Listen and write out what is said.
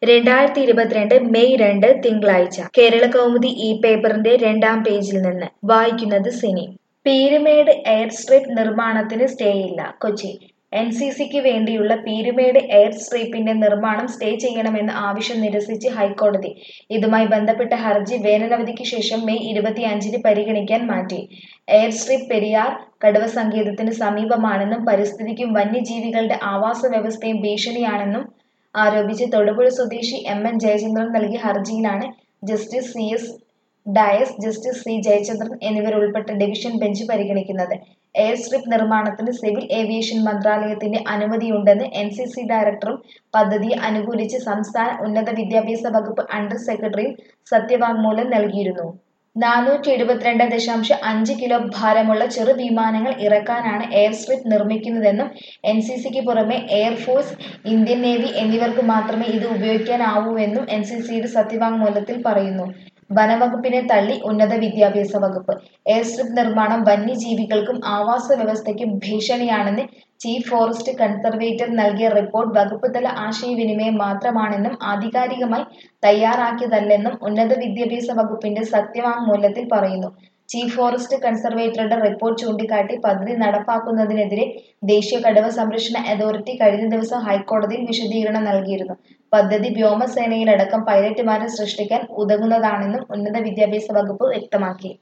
രണ്ടായിരത്തി ഇരുപത്തിരണ്ട് മെയ് രണ്ട് തിങ്കളാഴ്ച കേരള കൗമുദി ഈ പേപ്പറിന്റെ രണ്ടാം പേജിൽ നിന്ന് വായിക്കുന്നത് സിനി പീരുമേട് എയർ സ്ട്രിപ്പ് നിർമ്മാണത്തിന് സ്റ്റേയില്ല കൊച്ചി എൻ സി സിക്ക് വേണ്ടിയുള്ള പീരുമേട് എയർ സ്ട്രിപ്പിന്റെ നിർമ്മാണം സ്റ്റേ ചെയ്യണമെന്ന ആവശ്യം നിരസിച്ച് ഹൈക്കോടതി ഇതുമായി ബന്ധപ്പെട്ട ഹർജി വേനലവധിക്ക് ശേഷം മെയ് ഇരുപത്തിയഞ്ചിന് പരിഗണിക്കാൻ മാറ്റി എയർ സ്ട്രിപ്പ് പെരിയാർ കടുവ സങ്കേതത്തിന് സമീപമാണെന്നും പരിസ്ഥിതിക്കും വന്യജീവികളുടെ ആവാസ വ്യവസ്ഥയും ഭീഷണിയാണെന്നും ആരോപിച്ച് തൊടുപുഴ സ്വദേശി എം എൻ ജയചന്ദ്രൻ നൽകിയ ഹർജിയിലാണ് justice C S Dias justice C Jayachandran എന്നിവരുൾപ്പെട്ട ഡിവിഷൻ ബെഞ്ച് പരിഗണിക്കുന്നത് എയർ സ്ട്രിപ്പ് നിർമ്മാണത്തിന് സിവിൽ ഏവിയേഷൻ മന്ത്രാലയത്തിന്റെ അനുമതിയുണ്ടെന്ന് എൻ സി സി ഡയറക്ടറും പദ്ധതിയെ അനുകൂലിച്ച് സംസ്ഥാന ഉന്നത വിദ്യാഭ്യാസ വകുപ്പ് അണ്ടർ സെക്രട്ടറിയും സത്യവാങ്മൂലം നൽകിയിരുന്നു നാനൂറ്റി എഴുപത്തിരണ്ട് ദശാംശം അഞ്ച് കിലോ ഭാരമുള്ള ചെറു വിമാനങ്ങൾ ഇറക്കാനാണ് എയർ സ്ട്രിപ്പ് നിർമ്മിക്കുന്നതെന്നും എൻ സി സിക്ക് പുറമെ എയർഫോഴ്സ് ഇന്ത്യൻ നേവി എന്നിവർക്ക് മാത്രമേ ഇത് ഉപയോഗിക്കാനാവൂവെന്നും എൻ സി സിയുടെ സത്യവാങ്മൂലത്തിൽ പറയുന്നു വനവകുപ്പിനെ തള്ളി ഉന്നത വിദ്യാഭ്യാസ വകുപ്പ് എയർ സ്ട്രിപ്പ് നിർമ്മാണം വന്യജീവികൾക്കും ആവാസ വ്യവസ്ഥയ്ക്കും ഭീഷണിയാണെന്ന് ചീഫ് ഫോറസ്റ്റ് കൺസർവേറ്റർ നൽകിയ റിപ്പോർട്ട് വകുപ്പ് തല ആശയവിനിമയം മാത്രമാണെന്നും ആധികാരികമായി തയ്യാറാക്കിയതല്ലെന്നും ഉന്നത വിദ്യാഭ്യാസ വകുപ്പിന്റെ സത്യവാങ്മൂലത്തിൽ പറയുന്നു ചീഫ് ഫോറസ്റ്റ് കൺസർവേറ്ററുടെ റിപ്പോർട്ട് ചൂണ്ടിക്കാട്ടി പദ്ധതി നടപ്പാക്കുന്നതിനെതിരെ ദേശീയ കടുവ സംരക്ഷണ അതോറിറ്റി കഴിഞ്ഞ ദിവസം ഹൈക്കോടതിയിൽ വിശദീകരണം നൽകിയിരുന്നു പദ്ധതി വ്യോമസേനയിലടക്കം പൈലറ്റുമാരെ സൃഷ്ടിക്കാൻ ഉതകുന്നതാണെന്നും ഉന്നത വിദ്യാഭ്യാസ വകുപ്പ് വ്യക്തമാക്കി